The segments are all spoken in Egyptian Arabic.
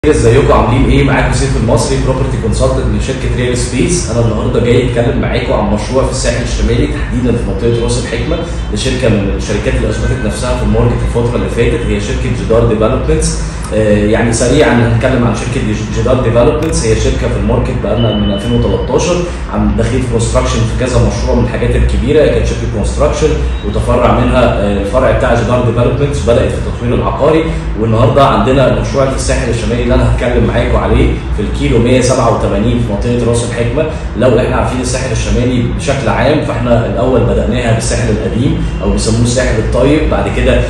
ازيكم عاملين ايه معاكم سيف المصري بروبرتي كونسلتنت من شركه ريال سبيس انا النهارده جاي اتكلم معاكم عن مشروع في الساحل الشمالي تحديدا في منطقه راس الحكمه لشركه من الشركات اللي اثبتت نفسها في الماركت الفتره اللي فاتت هي شركه جدار ديفلوبمنتس يعني سريعا هنتكلم عن شركه جدار ديفلوبمنتس هي شركه في الماركت بقالنا من 2013 عم داخلين في كونستراكشن في كذا مشروع من الحاجات الكبيره كانت شركه كونستراكشن وتفرع منها الفرع بتاع جدار ديفلوبمنتس بدات في التطوير العقاري والنهارده عندنا المشروع في الساحل الشمالي اللي انا هتكلم معاكم عليه في الكيلو 187 في منطقه راس الحكمه لو احنا عارفين الساحل الشمالي بشكل عام فاحنا الاول بداناها بالساحل القديم او بيسموه الساحل الطيب بعد كده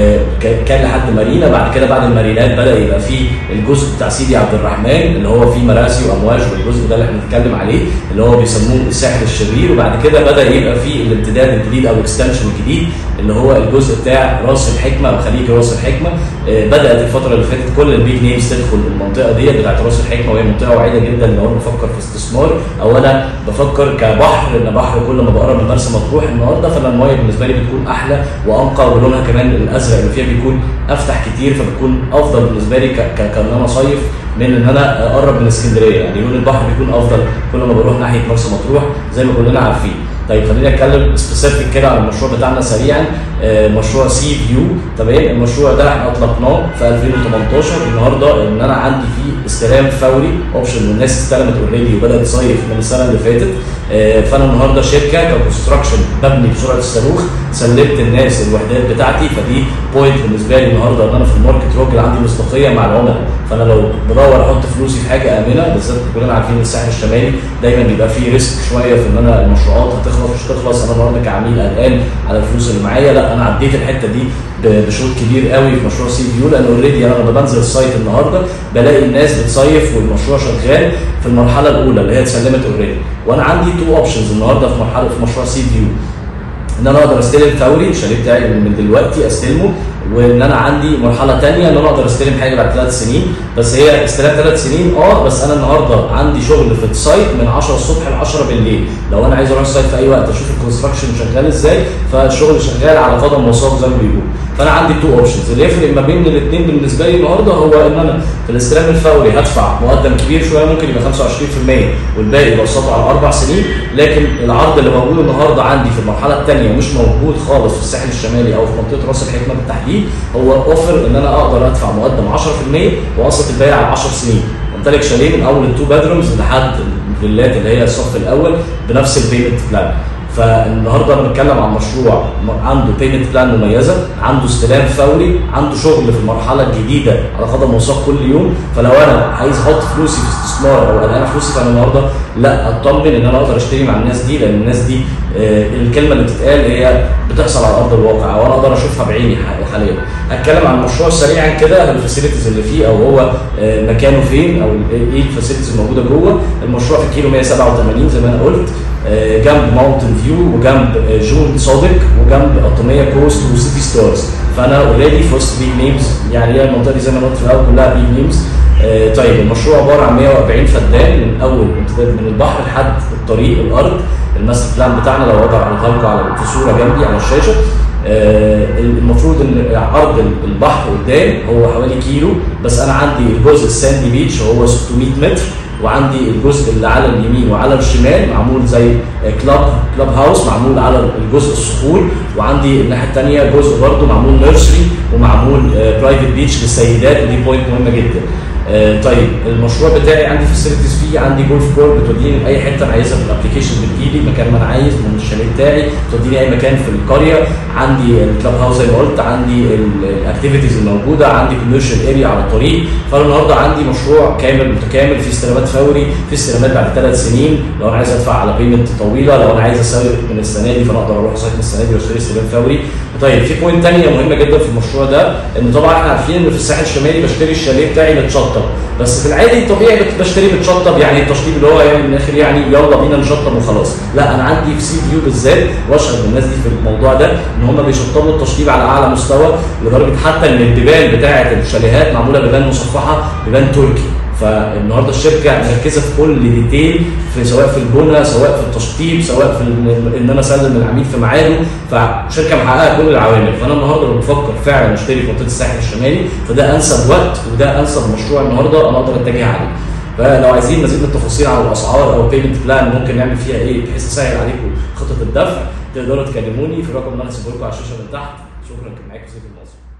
كان لحد مارينا بعد كده بعد المارينات بدا يبقى فيه الجزء بتاع سيدي عبد الرحمن اللي هو فيه مراسي وامواج والجزء ده اللي احنا بنتكلم عليه اللي هو بيسموه الساحل الشرير وبعد كده بدا يبقى فيه الامتداد الجديد او اكستنشن الجديد اللي هو الجزء بتاع راس الحكمه او خليج راس الحكمه بدات الفتره اللي فاتت كل البيج نيمز تدخل المنطقه دي بتاعت راس الحكمه وهي منطقه وعيده جدا لو انا بفكر في استثمار او انا بفكر كبحر ان بحر كل ما بقرب من مرسى مطروح النهارده فانا المايه بالنسبه لي بتكون احلى وانقى ولونها كمان الازرق اللي فيها بيكون افتح كتير فبتكون افضل بالنسبه لي كان انا صيف من ان انا اقرب من اسكندريه يعني لون البحر بيكون افضل كل ما بروح ناحيه مرسى مطروح زي ما كلنا عارفين طيب خلينا نتكلم سبيسيفيك كده عن المشروع بتاعنا سريعا آه مشروع سي فيو تمام المشروع ده احنا اطلقناه في 2018 النهارده ان انا عندي فيه استلام فوري اوبشن والناس استلمت اوريدي وبدات تصيف من السنه اللي فاتت آه فانا النهارده شركه ككونستراكشن ببني بسرعه الصاروخ سلمت الناس الوحدات بتاعتي فدي بوينت بالنسبه لي النهارده ان انا في الماركت راجل عندي مصداقيه مع العملاء فانا لو بدور احط فلوسي في حاجه امنه بالذات كلنا عارفين الساحل الشمالي دايما بيبقى فيه ريسك شويه في ان انا المشروعات هتخلص مش تخلص انا النهارده كعميل قلقان على الفلوس اللي معايا لا انا عديت الحته دي بشوط كبير قوي في مشروع سي فيو لان اوريدي انا لما بنزل السايت النهارده بلاقي الناس بتصيف والمشروع شغال في المرحله الاولى اللي هي اتسلمت اوريدي وانا عندي تو اوبشنز النهارده في مرحله في مشروع سي فيو ان انا اقدر استلم فوري الشاليه بتاعي من دلوقتي استلمه وان انا عندي مرحله ثانيه ان انا اقدر استلم حاجه بعد ثلاث سنين بس هي استلام ثلاث سنين اه بس انا النهارده عندي شغل في السايت من 10 الصبح ل 10 بالليل لو انا عايز اروح السايت في اي وقت اشوف الكونستراكشن شغال ازاي فالشغل شغال على قدم وساق زي ما بيقولوا فانا عندي تو اوبشنز اللي يفرق ما بين الاثنين بالنسبه لي النهارده هو ان انا في الاستلام الفوري هدفع مقدم كبير شويه ممكن يبقى 25% والباقي بقسطه على اربع سنين لكن العرض اللي موجود النهارده عندي في المرحله الثانيه مش موجود خالص في الساحل الشمالي او في منطقه راس الحكمه بالتحديد هو اوفر ان انا اقدر ادفع مقدم 10% واقسط الباقي على 10 سنين امتلك شاليه من اول التو بادرومز لحد الفيلات اللي هي الصف الاول بنفس البيمنت بلان فالنهارده بنتكلم عن مشروع عنده بيمنت بلان مميزه عنده استلام فوري عنده شغل في المرحله الجديده على قدم وساق كل يوم فلو انا عايز احط فلوسي في استثمار او قلقان فلوسي فانا النهارده لا اطمن ان انا اقدر اشتري مع الناس دي لان الناس دي آه الكلمه اللي بتتقال هي بتحصل على ارض الواقع وانا اقدر اشوفها بعيني حاليا هتكلم عن المشروع سريعا كده الفاسيلتيز اللي فيه او هو آه مكانه فين او ايه الفاسيلتيز الموجوده جوه المشروع في كيلو 187 زي ما انا قلت جنب ماونتن فيو وجنب جون صادق وجنب قطاميه كوست وسيتي ستارز فانا اوريدي في وسط بيج نيمز يعني هي المنطقه دي زي ما انا قلت في الاول كلها بيج نيمز آه طيب المشروع عباره عن 140 فدان من اول امتداد من البحر لحد الطريق الارض الماستر بلان بتاعنا لو اقدر اعرضها لكم على في صوره جنبي على الشاشه آه المفروض ان عرض البحر قدام هو حوالي كيلو بس انا عندي الجزء الساندي بيتش هو 600 متر وعندي الجزء اللي على اليمين وعلى الشمال معمول زي كلاب كلاب هاوس معمول على الجزء الصخور وعندي الناحيه الثانيه جزء برضه معمول نيرسري ومعمول برايفت بيتش للسيدات ودي بوينت مهمه جدا. آه طيب المشروع بتاعي عندي فاسيلتيز فيه عندي جولف كور بتوديني لاي حته انا عايزها في الابلكيشن بتجيلي مكان ما انا عايز من الشاليه بتاعي توديني اي مكان في القريه عندي الكلاب هاوس زي ما قلت عندي الاكتيفيتيز الموجوده عندي كوميرشال اريا على الطريق فانا النهارده عندي مشروع كامل متكامل في استلامات فوري في استلامات بعد ثلاث سنين لو انا عايز ادفع على بيمنت طويله لو انا عايز اسوي من السنه دي فانا اقدر اروح سايت من السنه دي واشتري استلام فوري طيب في بوينت ثانيه مهمه جدا في المشروع ده ان طبعا احنا عارفين ان في الساحل الشمالي بشتري الشاليه بتاعي متشطب بس في العادي الطبيعي بشتري متشطب يعني التشطيب اللي هو يعني من الاخر يعني يلا بينا نشطب وخلاص لا انا عندي في سي فيو بالذات واشهد بالناس دي في الموضوع ده ان هم بيشطبوا التشطيب على اعلى مستوى لدرجه حتى ان البيبان بتاعه الشاليهات معموله بيبان مصفحه بيبان تركي فالنهارده الشركه مركزه في كل ديتيل في سواء في البنى سواء في التشطيب سواء في ال- ان انا اسلم العميل في ميعاده فشركه محققه كل العوامل فانا النهارده لو بفكر فعلا اشتري في منطقه الساحل الشمالي فده انسب وقت وده انسب مشروع النهارده انا اقدر اتجه عليه فلو عايزين مزيد من التفاصيل على الاسعار او بيمنت بلان ممكن نعمل فيها ايه بحيث اسهل عليكم خطه الدفع تقدروا تكلموني في الرقم اللي انا هسيبه لكم على الشاشه من تحت شكرا كان معاكم سيف المصري